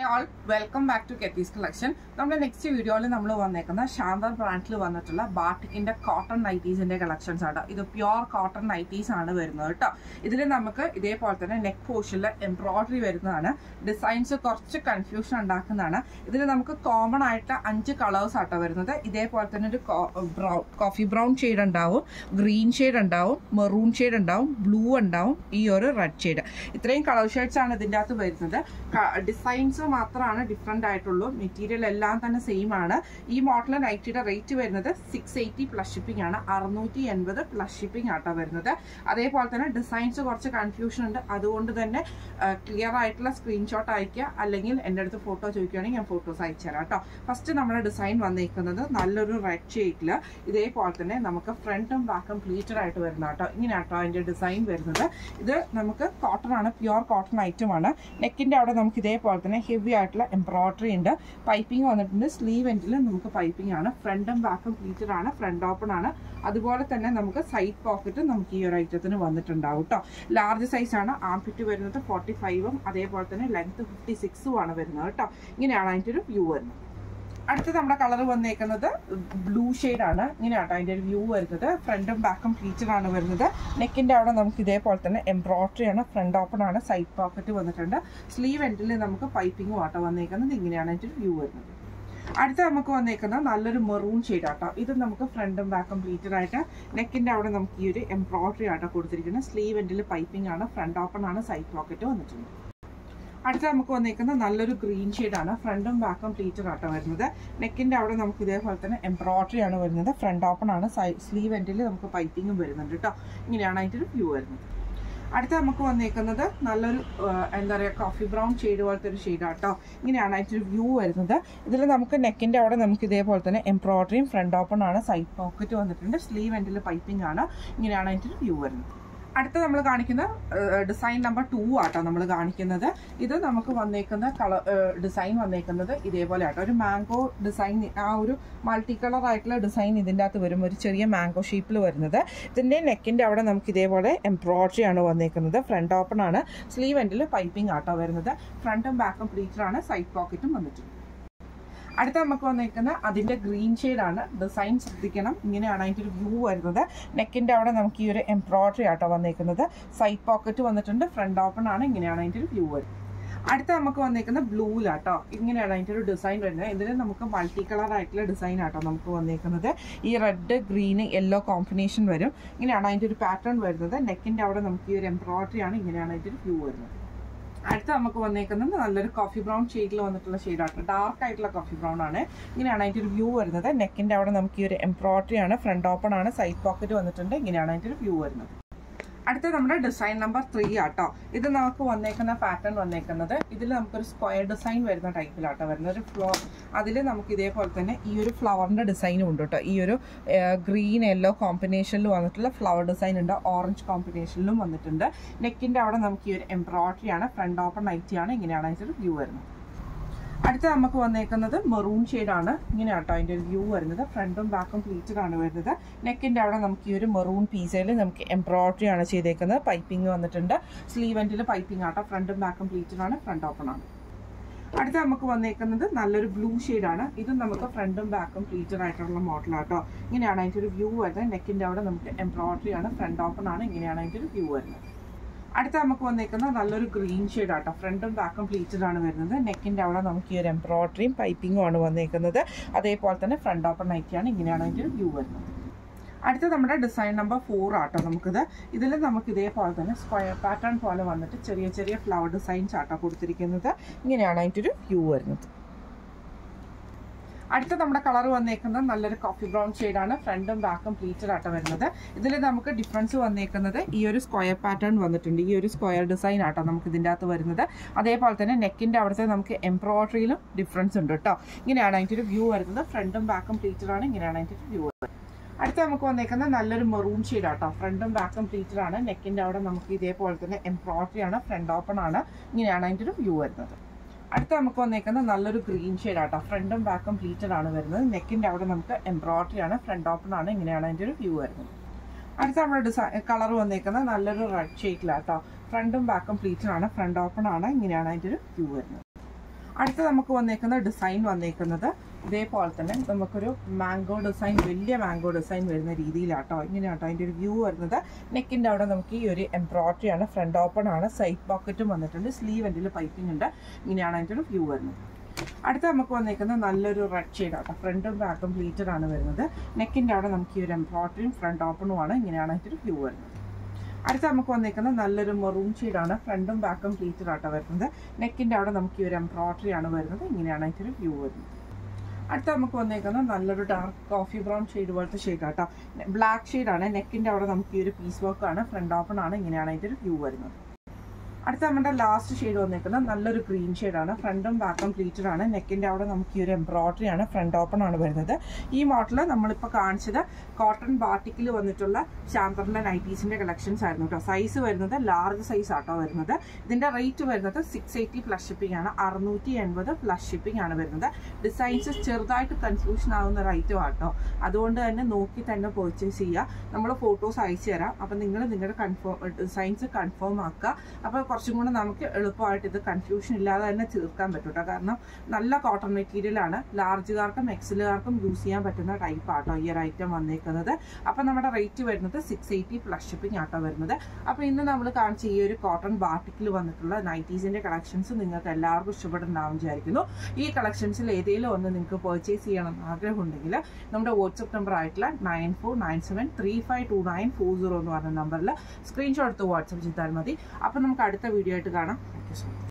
all welcome back to Kethees collection നമ്മുടെ next വീഡിയോയിൽ നമ്മൾ വന്നേക്കുന്ന ശാന്തർ ബ്രാൻഡിൽ വന്നിട്ടുള്ള ബാട്ടിക്കിന്റെ കോട്ടൺ നൈറ്റീസിന്റെ കളക്ഷൻസ് ആണ് ഇത് പ്യുവർ കോട്ടൺ നൈറ്റീസ് ആണ് വരുന്നത് കേട്ടോ ഇതിൽ നമുക്ക് ഇതേപോലെ തന്നെ നെക്ക് പോർഷനിൽ എംബ്രോയിഡറി വരുന്നതാണ് ഡിസൈൻസ് കുറച്ച് കൺഫ്യൂഷൻ ഉണ്ടാക്കുന്നതാണ് ഇതിൽ നമുക്ക് കോമൺ ആയിട്ട് അഞ്ച് കളേഴ്സ് ആട്ടോ വരുന്നത് ഇതേപോലെ തന്നെ ഒരു ബ്രൗൺ കോഫി ബ്രൗൺ ഷെയ്ഡ് ഉണ്ടാവും ഗ്രീൻ ഷെയ്ഡ് ഉണ്ടാവും മെറൂൺ ഷെയ്ഡ് ഉണ്ടാവും ബ്ലൂ ഉണ്ടാവും ഈ ഒരു റെഡ് ഷെയ്ഡ് ഇത്രയും കളർ ഷെയ്ഡ്സ് ആണ് ഇതിൻ്റെ അകത്ത് വരുന്നത് ഡിസൈൻസ് മാത്രമാണ് ഡിഫറെൻ്റ് ആയിട്ടുള്ളൂ മെറ്റീരിയൽ എല്ലാം തന്നെ സെയിം ആണ് ഈ മോഡൽ നൈറ്റിയുടെ റേറ്റ് വരുന്നത് സിക്സ് എയ്റ്റി പ്ലസ് ഷിപ്പിംഗ് ആണ് അറുന്നൂറ്റി എൺപത് പ്ലസ് ഷിപ്പിംഗ് ആട്ടോ വരുന്നത് അതേപോലെ തന്നെ ഡിസൈൻസ് കുറച്ച് കൺഫ്യൂഷൻ ഉണ്ട് അതുകൊണ്ട് തന്നെ ക്ലിയർ ആയിട്ടുള്ള സ്ക്രീൻഷോട്ട് അയക്കുക അല്ലെങ്കിൽ എൻ്റെ അടുത്ത് ഫോട്ടോ ചോദിക്കുകയാണെങ്കിൽ ഞാൻ ഫോട്ടോസ് അയച്ചു തരാം കേട്ടോ ഫസ്റ്റ് നമ്മുടെ ഡിസൈൻ വന്നിരിക്കുന്നത് നല്ലൊരു റെഡ് ഷെയ്ഡിൽ ഇതേപോലെ തന്നെ നമുക്ക് ഫ്രണ്ടും ബാക്കും പ്ലീറ്റഡ് ആയിട്ട് വരുന്ന കേട്ടോ ഇങ്ങനെയാണ് കേട്ടോ അതിൻ്റെ ഡിസൈൻ വരുന്നത് ഇത് നമുക്ക് കോട്ടൺ ആണ് പ്യുവർ കോട്ടൺ ഐറ്റം ആണ് നെക്കിൻ്റെ അവിടെ നമുക്ക് ഇതേപോലെ തന്നെ ഹെവി ആയിട്ടുള്ള എംബ്രോയിഡറി ഉണ്ട് പൈപ്പിംഗ് വന്നിട്ടുണ്ട് സ്ലീവ് എൻഡിൽ നമുക്ക് പൈപ്പിംഗ് ആണ് ഫ്രണ്ടും ബാക്കും പ്ലീറ്റഡ് ആണ് ഫ്രണ്ട് ഓപ്പൺ ആണ് അതുപോലെ തന്നെ നമുക്ക് സൈഡ് പോക്കറ്റ് നമുക്ക് ഈ ഒരു ഐറ്റത്തിന് വന്നിട്ടുണ്ടാവും കേട്ടോ ലാർജ് സൈസ് ആണ് ആംപിറ്റ് വരുന്നത് ഫോർട്ടി ഫൈവും അതേപോലെ തന്നെ ലെങ്ത് ഫിഫ്റ്റി സിക്സും ആണ് വരുന്നത് കേട്ടോ ഇങ്ങനെയാണ് അതിൻ്റെ ഒരു വ്യൂ വരുന്നത് അടുത്ത നമ്മുടെ കളർ വന്നേക്കുന്നത് ബ്ലൂ ആണ് ഇങ്ങനെയാട്ടോ അതിൻ്റെ ഒരു വ്യൂ വരുന്നത് ഫ്രണ്ടും ബാക്കും ഫീച്ചർ ആണ് വരുന്നത് നെക്കിൻ്റെ അവിടെ നമുക്ക് ഇതേപോലെ തന്നെ എംബ്രോയിഡറി ആണ് ഫ്രണ്ട് ഓപ്പൺ ആണ് സൈഡ് പോക്കറ്റ് വന്നിട്ടുണ്ട് സ്ലീവ് എൻഡിൽ നമുക്ക് പൈപ്പിങ്ങും ആട്ടോ വന്നേക്കുന്നത് ഇങ്ങനെയാണ് അതിൻ്റെ ഒരു വ്യൂ വരുന്നത് അടുത്ത നമുക്ക് വന്നേക്കുന്നത് നല്ലൊരു മെറൂൺ ഷെയ്ഡ് ആട്ടോ ഇത് നമുക്ക് ഫ്രണ്ടും ബാക്കും പ്ലീറ്റഡ് ആയിട്ട് നെക്കിൻ്റെ അവിടെ നമുക്ക് ഈ ഒരു എംബ്രോയിഡറി ആട്ടോ കൊടുത്തിരിക്കുന്നത് സ്ലീവ് എൻഡിൽ പൈപ്പിംഗ് ആണ് ഫ്രണ്ട് ഓപ്പൺ ആണ് സൈഡ് പോക്കറ്റ് വന്നിട്ടുണ്ട് അടുത്ത നമുക്ക് വന്നേക്കുന്ന നല്ലൊരു ഗ്രീൻ ആണ് ഫ്രണ്ടും ബാക്കും പ്ലീറ്റഡ് ആട്ടോ വരുന്നത് നെക്കിന്റെ അവിടെ നമുക്ക് ഇതേപോലെ തന്നെ എംബ്രോയിഡറി ആണ് വരുന്നത് ഫ്രണ്ട് ഓപ്പൺ ആണ് സ്ലീവ് എൻഡിൽ നമുക്ക് പൈപ്പിങ്ങും വരുന്നുണ്ട് കേട്ടോ ഇങ്ങനെയാണ് അതിൻ്റെ ഒരു വ്യൂ വരുന്നത് അടുത്ത നമുക്ക് വന്നേക്കുന്നത് നല്ലൊരു എന്താ പറയുക കോഫി ബ്രൗൺ ഷെയ്ഡ് പോലത്തെ ഒരു ഷെയ്ഡ് ആട്ടോ ഇങ്ങനെയാണ് അതിൻ്റെ ഒരു വ്യൂ വരുന്നത് ഇതിൽ നമുക്ക് നെക്കിൻ്റെ അവിടെ നമുക്ക് ഇതേപോലെ തന്നെ എംബ്രോയിഡറിയും ഫ്രണ്ട് ഓപ്പൺ ആണ് സൈഡ് പോക്കറ്റ് വന്നിട്ടുണ്ട് സ്ലീവ് എൻഡിൽ പൈപ്പിംഗ് ആണ് ഇങ്ങനെയാണ് അതിൻ്റെ ഒരു വ്യൂ വരുന്നത് അടുത്ത നമ്മൾ കാണിക്കുന്ന ഡിസൈൻ നമ്പർ ടു ആട്ടോ നമ്മൾ കാണിക്കുന്നത് ഇത് നമുക്ക് വന്നേക്കുന്ന കളർ ഡിസൈൻ വന്നേക്കുന്നത് ഇതേപോലെ ആട്ടോ ഒരു മാംഗോ ഡിസൈൻ ആ ഒരു മൾട്ടി കളർ ആയിട്ടുള്ള ഡിസൈൻ ഇതിൻ്റെ അകത്ത് വരും ഒരു ചെറിയ മാംഗോ ഷേപ്പിൽ വരുന്നത് ഇതിൻ്റെ നെക്കിൻ്റെ അവിടെ നമുക്ക് ഇതേപോലെ എംബ്രോയിഡറി ആണ് വന്നേക്കുന്നത് ഫ്രണ്ട് ഓപ്പൺ ആണ് സ്ലീവ് എൻഡിൽ പൈപ്പിംഗ് ആട്ടോ വരുന്നത് ഫ്രണ്ടും ബാക്കും പ്ലീറ്ററാണ് സൈഡ് പോക്കറ്റും വന്നിട്ടുണ്ട് അടുത്ത നമുക്ക് വന്നിരിക്കുന്ന അതിൻ്റെ ഗ്രീൻ ആണ് ഡിസൈൻ ശ്രദ്ധിക്കണം ഇങ്ങനെയാണ് അതിൻ്റെ ഒരു വ്യൂ വരുന്നത് നെക്കിൻ്റെ അവിടെ നമുക്ക് ഈ ഒരു എംബ്രോയിഡറി ആട്ടോ വന്നിരിക്കുന്നത് സൈഡ് പോക്കറ്റ് വന്നിട്ടുണ്ട് ഫ്രണ്ട് ഓപ്പൺ ആണ് ഇങ്ങനെയാണ് അതിൻ്റെ ഒരു വ്യൂ വരുന്നത് അടുത്ത നമുക്ക് വന്നേക്കുന്ന ബ്ലൂലാട്ടോ ഇങ്ങനെയാണ് അതിൻ്റെ ഒരു ഡിസൈൻ വരുന്നത് ഇതിൽ നമുക്ക് മൾട്ടി കളർ ആയിട്ടുള്ള ഡിസൈൻ ആട്ടോ നമുക്ക് വന്നേക്കുന്നത് ഈ റെഡ് ഗ്രീൻ യെല്ലോ കോമ്പിനേഷൻ വരും ഇങ്ങനെയാണ് അതിൻ്റെ ഒരു പാറ്റേൺ വരുന്നത് നെക്കിൻ്റെ അവിടെ നമുക്ക് ഈ ഒരു എംബ്രോയിഡറി ആണ് ഇങ്ങനെയാണ് അതിൻ്റെ ഒരു വ്യൂ വരുന്നത് അടുത്ത നമുക്ക് വന്നേക്കുന്നത് നല്ലൊരു കോഫി ബ്രൗൺ ഷെയ്ഡിൽ വന്നിട്ടുള്ള ഷെയ്ഡാണ് ഡാർക്ക് ആയിട്ടുള്ള കോഫി ബ്രൗൺ ആണ് ഇങ്ങനെയാണ് അതിൻ്റെ ഒരു വ്യൂ വരുന്നത് നെക്കിൻ്റെ അവിടെ നമുക്ക് ഈ ഒരു എംബ്രോയിഡറി ആണ് ഫ്രണ്ട് ഓപ്പൺ ആണ് സൈഡ് പോക്കറ്റ് വന്നിട്ടുണ്ട് ഇങ്ങനെയാണ് അതിൻ്റെ ഒരു വ്യൂ വരുന്നത് അടുത്ത നമ്മുടെ ഡിസൈൻ നമ്പർ ത്രീ ആട്ടോ ഇത് നമുക്ക് വന്നേക്കുന്ന പാറ്റേൺ വന്നേക്കുന്നത് ഇതിൽ നമുക്കൊരു സ്ക്വയർ ഡിസൈൻ വരുന്ന ടൈപ്പിലാട്ടോ വരുന്നത് ഒരു ഫ്ലോ അതിൽ നമുക്ക് ഇതേപോലെ തന്നെ ഈ ഒരു ഫ്ലവറിൻ്റെ ഡിസൈനും ഉണ്ട് കേട്ടോ ഈ ഒരു ഗ്രീൻ യെല്ലോ കോമ്പിനേഷനിൽ വന്നിട്ടുള്ള ഫ്ലവർ ഡിസൈൻ ഉണ്ട് ഓറഞ്ച് കോമ്പിനേഷനിലും വന്നിട്ടുണ്ട് നെക്കിൻ്റെ അവിടെ നമുക്ക് ഈ ഒരു എംബ്രോയിഡറി ആണ് ഫ്രണ്ട് ഓപ്പൺ നൈറ്റി ആണ് ഇങ്ങനെയാണ് അതിൻ്റെ ഒരു വ്യൂ വരുന്നത് അടുത്ത നമുക്ക് വന്നേക്കുന്നത് മെറൂൺ ആണ് ഇങ്ങനെ കേട്ടോ അതിൻ്റെ ഒരു വ്യൂ വരുന്നത് ഫ്രണ്ടും ബാക്കും പ്ലീറ്റഡ് ആണ് വരുന്നത് നെക്കിൻ്റെ അവിടെ നമുക്ക് ഈ ഒരു മെറൂൺ പീസയിൽ നമുക്ക് എംബ്രോയിഡറി ആണ് ചെയ്തേക്കുന്നത് പൈപ്പിംഗ് വന്നിട്ടുണ്ട് സ്ലീവ് എൻഡിൽ പൈപ്പിംഗ് ആട്ടോ ഫ്രണ്ടും ബാക്കും പ്ലീറ്റഡ് ആണ് ഫ്രണ്ട് ഓപ്പൺ ആണ് അടുത്ത നമുക്ക് വന്നേക്കുന്നത് നല്ലൊരു ബ്ലൂ ആണ് ഇത് നമുക്ക് ഫ്രണ്ടും ബാക്കും പ്ലീറ്റഡ് ആയിട്ടുള്ള മോഡലാട്ടോ ഇങ്ങനെയാണ് അതിൻ്റെ ഒരു വ്യൂ വരുന്നത് നെക്കിൻ്റെ അവിടെ നമുക്ക് എംബ്രോയിഡറി ആണ് ഫ്രണ്ട് ഓപ്പൺ ആണ് ഇങ്ങനെയാണ് അതിൻ്റെ ഒരു വ്യൂ വരുന്നത് അടുത്ത നമുക്ക് വന്നേക്കുന്ന നല്ലൊരു ഗ്രീൻ ഷെയ്ഡ് ആട്ടോ ഫ്രണ്ടും ബാക്കും പ്ലീറ്റഡ് ആണ് വരുന്നത് നെക്കിൻ്റെ അവിടെ നമുക്ക് ഈ ഒരു എംബ്രോയിഡറിയും പൈപ്പിങ്ങും ആണ് വന്നേക്കുന്നത് അതേപോലെ തന്നെ ഫ്രണ്ട് ഓപ്പൺ നൈറ്റിയാണ് ഇങ്ങനെയാണ് അതിൻ്റെ ഒരു വ്യൂ വരുന്നത് അടുത്ത നമ്മുടെ ഡിസൈൻ നമ്പർ ഫോർ ആട്ടോ നമുക്കിത് ഇതിൽ നമുക്ക് ഇതേപോലെ തന്നെ സ്ക്വയർ പാറ്റേൺ പോലെ വന്നിട്ട് ചെറിയ ചെറിയ ഫ്ലവർ ഡിസൈൻസ് ആട്ടോ കൊടുത്തിരിക്കുന്നത് ഇങ്ങനെയാണ് അതിൻ്റെ ഒരു വ്യൂ വരുന്നത് അടുത്ത നമ്മുടെ കളർ വന്നേക്കുന്നത് നല്ലൊരു കോഫി ബ്രൗൺ ആണ് ഫ്രണ്ടും ബാക്കും പ്ലീറ്റഡ് ആട്ടോ വരുന്നത് ഇതിൽ നമുക്ക് ഡിഫറൻസ് വന്നേക്കുന്നത് ഈ ഒരു സ്ക്വയർ പാറ്റേൺ വന്നിട്ടുണ്ട് ഈ ഒരു സ്ക്വയർ ഡിസൈൻ ആട്ടോ നമുക്ക് ഇതിൻ്റെ അകത്ത് വരുന്നത് അതേപോലെ തന്നെ നെക്കിൻ്റെ അവിടുത്തെ നമുക്ക് എംബ്രോയിഡറിയിലും ഡിഫറൻസ് ഉണ്ട് കേട്ടോ ഇങ്ങനെയാണ് അതിൻ്റെ ഒരു വ്യൂ വരുന്നത് ഫ്രണ്ടും ബാക്കും പ്ലീറ്റഡ് ആണ് ഇങ്ങനെയാണ് അതിൻ്റെ ഒരു വ്യൂ വരുന്നത് അടുത്ത നമുക്ക് വന്നേക്കുന്ന നല്ലൊരു മെറൂൺ ഷെയ്ഡ് ആട്ടോ ഫ്രണ്ടും ബാക്കും പ്ലീറ്റഡ് ആണ് നെക്കിൻ്റെ അവിടെ നമുക്ക് ഇതേപോലെ തന്നെ എംബ്രോയിഡറി ആണ് ഫ്രണ്ട് ഓപ്പൺ ആണ് ഇങ്ങനെയാണ് അതിൻ്റെ ഒരു വ്യൂ വരുന്നത് അടുത്ത നമുക്ക് വന്നേക്കുന്നത് നല്ലൊരു ഗ്രീൻ ഷെയ്ഡ് ആട്ടോ ഫ്രണ്ടും ബാക്കും പ്ലീറ്റഡ് ആണ് വരുന്നത് നെക്കിൻ്റെ അവിടെ നമുക്ക് എംബ്രോയിഡറി ആണ് ഫ്രണ്ട് ഓപ്പൺ ആണ് ഇങ്ങനെയാണ് അതിൻ്റെ ഒരു വ്യൂ വരുന്നത് അടുത്ത നമ്മുടെ ഡിസൈൻ കളർ വന്നേക്കുന്നത് നല്ലൊരു റെഡ് ഷെയ്ഡിലാട്ടോ ഫ്രണ്ടും ബാക്കും പ്ലീറ്റഡ് ആണ് ഫ്രണ്ട് ഓപ്പൺ ആണ് ഇങ്ങനെയാണ് അതിൻ്റെ ഒരു വ്യൂ വരുന്നത് അടുത്ത നമുക്ക് വന്നേക്കുന്ന ഡിസൈൻ വന്നേക്കുന്നത് ഇതേപോലെ തന്നെ നമുക്കൊരു മാംഗോ ഡിസൈൻ വലിയ മാംഗോ ഡിസൈൻ വരുന്ന രീതിയിലാട്ടോ ഇങ്ങനെയാട്ടോ അതിൻ്റെ ഒരു വ്യൂ വരുന്നത് നെക്കിൻ്റെ അവിടെ നമുക്ക് ഈ ഒരു എംബ്രോയിഡറി ആണ് ഫ്രണ്ട് ഓപ്പൺ ആണ് സൈഡ് പോക്കറ്റും വന്നിട്ടുണ്ട് സ്ലീവ് എൻ്റെ പൈപ്പിംഗ് ഉണ്ട് ഇങ്ങനെയാണ് അതിൻ്റെ ഒരു വ്യൂ വരുന്നത് അടുത്ത നമുക്ക് വന്നേക്കുന്ന നല്ലൊരു റെഡ് ഷെയ്ഡ് ആട്ടോ ഫ്രണ്ടും ബാക്കും പ്ലീറ്റഡ് ആണ് വരുന്നത് നെക്കിൻ്റെ അവിടെ നമുക്ക് ഈ ഒരു എംബ്രോയിഡറിയും ഫ്രണ്ട് ഓപ്പണും ആണ് ഇങ്ങനെയാണ് അതിൻ്റെ ഒരു വ്യൂ വരുന്നത് അടുത്ത നമുക്ക് വന്നേക്കുന്നത് നല്ലൊരു മെറൂൺ ഷെയ്ഡാണ് ഫ്രണ്ടും ബാക്കും പ്ലീറ്റഡ് ആട്ടോ വരുന്നത് നെക്കിൻ്റെ അവിടെ നമുക്ക് ഈ ഒരു എംബ്രോയിഡറി ആണ് വരുന്നത് ഇങ്ങനെയാണ് അതിൻ്റെ ഒരു വ്യൂ വരുന്നത് അടുത്ത നമുക്ക് വന്നേക്കുന്നത് നല്ലൊരു ഡാർക്ക് കോഫി ബ്രൗൺ ഷെയ്ഡ് പോലത്തെ ഷെയ്ഡ് ആട്ടോ ബ്ലാക്ക് ഷെയ്ഡാണ് നെക്കിൻ്റെ അവിടെ നമുക്ക് ഈ ഒരു പീസ് വർക്ക് ആണ് ഫ്രണ്ട് ഓപ്പൺ ആണ് ഇങ്ങനെയാണ് അതിൻ്റെ ഒരു വ്യൂ വരുന്നത് അടുത്ത നമ്മുടെ ലാസ്റ്റ് ഷെയ്ഡ് വന്നേക്കുന്നത് നല്ലൊരു ഗ്രീൻ ഷെയ്ഡാണ് ഫ്രണ്ടും ബാക്കും പ്ലീറ്റഡ് ആണ് നെക്കിൻ്റെ അവിടെ നമുക്ക് ഈ ഒരു എംബ്രോയിഡറി ആണ് ഫ്രണ്ട് ഓപ്പൺ ആണ് വരുന്നത് ഈ മോഡൽ നമ്മളിപ്പോൾ കാണിച്ചത് കോട്ടൺ ബാട്ടിക്കിൽ വന്നിട്ടുള്ള ശാന്തറിൻ്റെ നൈറ്റീസിൻ്റെ കളക്ഷൻസ് ആയിരുന്നു കേട്ടോ സൈസ് വരുന്നത് ലാർജ് സൈസ് ആട്ടോ വരുന്നത് ഇതിൻ്റെ റേറ്റ് വരുന്നത് സിക്സ് എയ്റ്റി പ്ലസ് ഷിപ്പിംഗ് ആണ് അറുന്നൂറ്റി എൺപത് പ്ലസ് ഷിപ്പിംഗ് ആണ് വരുന്നത് ഡിസൈൻസ് ചെറുതായിട്ട് കൺഫ്യൂഷൻ ആവുന്ന ഒരു ഐറ്റം ആട്ടോ അതുകൊണ്ട് തന്നെ നോക്കി തന്നെ പർച്ചേസ് ചെയ്യുക നമ്മൾ ഫോട്ടോസ് അയച്ചു തരാം അപ്പം നിങ്ങൾ നിങ്ങളുടെ കൺഫേം ഡിസൈൻസ് കൺഫേം ആക്കുക അപ്പോൾ കുറച്ചും കൂടെ നമുക്ക് എളുപ്പമായിട്ട് ഇത് കൺഫ്യൂഷൻ ഇല്ലാതെ തന്നെ തീർക്കാൻ പറ്റും കേട്ടോ കാരണം നല്ല കോട്ടൺ മെറ്റീരിയലാണ് ലാർജുകാർക്കും എക്സലുകാർക്കും യൂസ് ചെയ്യാൻ പറ്റുന്ന ടൈപ്പ് ആട്ടോ ഈ ഒരു ഐറ്റം വന്നേക്കുന്നത് അപ്പം നമ്മുടെ റേറ്റ് വരുന്നത് സിക്സ് എയ്റ്റി പ്ലസ് ഷിപ്പിംഗ് ആട്ടോ വരുന്നത് അപ്പോൾ ഇന്ന് നമ്മൾ കാണിച്ച ഈ ഒരു കോട്ടൺ ബാട്ടിക്കിൽ വന്നിട്ടുള്ള നൈറ്റീസിൻ്റെ കളക്ഷൻസ് നിങ്ങൾക്ക് എല്ലാവർക്കും ഇഷ്ടപ്പെടുന്നുണ്ടാവും വിചാരിക്കുന്നു ഈ കളക്ഷൻസിൽ ഏതെങ്കിലും ഒന്ന് നിങ്ങൾക്ക് പർച്ചേസ് ചെയ്യണം എന്ന് ആഗ്രഹമുണ്ടെങ്കിൽ നമ്മുടെ വാട്സപ്പ് നമ്പർ ആയിട്ടുള്ള nine four nine seven three five two nine four zero എന്ന് പറഞ്ഞ നമ്പറിൽ സ്ക്രീൻഷോട്ട് എടുത്ത് വാട്സപ്പ് ചെയ്താൽ മതി അപ്പം നമുക്ക് അടുത്ത വീഡിയോ ആയിട്ട് കാണാം താങ്ക് യു സോ മച്ച്